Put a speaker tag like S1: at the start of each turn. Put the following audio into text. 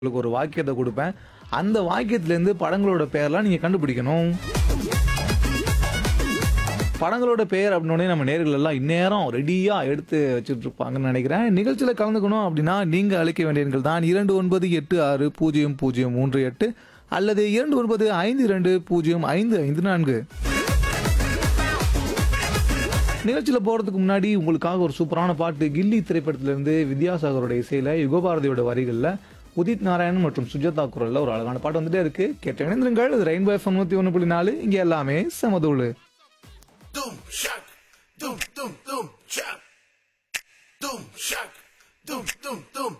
S1: உங்களுக்கு ஒரு வாக்கியத்தை கொடுப்பேன் அந்த வாக்கியத்திலேருந்து படங்களோட பெயர்லாம் நீங்கள் கண்டுபிடிக்கணும் படங்களோட பெயர் அப்படின்னே நம்ம நேர்கள் எல்லாம் இந்நேரம் ரெடியாக எடுத்து வச்சுட்டு இருப்பாங்கன்னு நினைக்கிறேன் நிகழ்ச்சியில் கலந்துக்கணும் அப்படின்னா நீங்கள் அழைக்க வேண்டிய எண்கள் தான் இரண்டு ஒன்பது எட்டு ஆறு பூஜ்ஜியம் பூஜ்ஜியம் மூன்று எட்டு அல்லது இரண்டு ஒன்பது ஐந்து இரண்டு பூஜ்ஜியம் ஐந்து ஐந்து நான்கு நிகழ்ச்சியில் போகிறதுக்கு முன்னாடி உங்களுக்காக ஒரு சூப்பரான பாட்டு கில்லி திரைப்படத்திலிருந்து வித்யாசாகரோட இசையில் யுகபாரதியோட வரிகளில் உதித் நாராயணன் மற்றும் சுஜாதா குரலில் ஒரு அழகான பாட்டு வந்துட்டே இருக்கு கேட்ட இணைந்திருங்கள் இது ரெயின்போ எஃப்எம் நூற்றி ஒன்று புள்ளி நாலு இங்கே எல்லாமே சமதூளு
S2: Doom shock, doom doom doom shock, doom shock, doom doom doom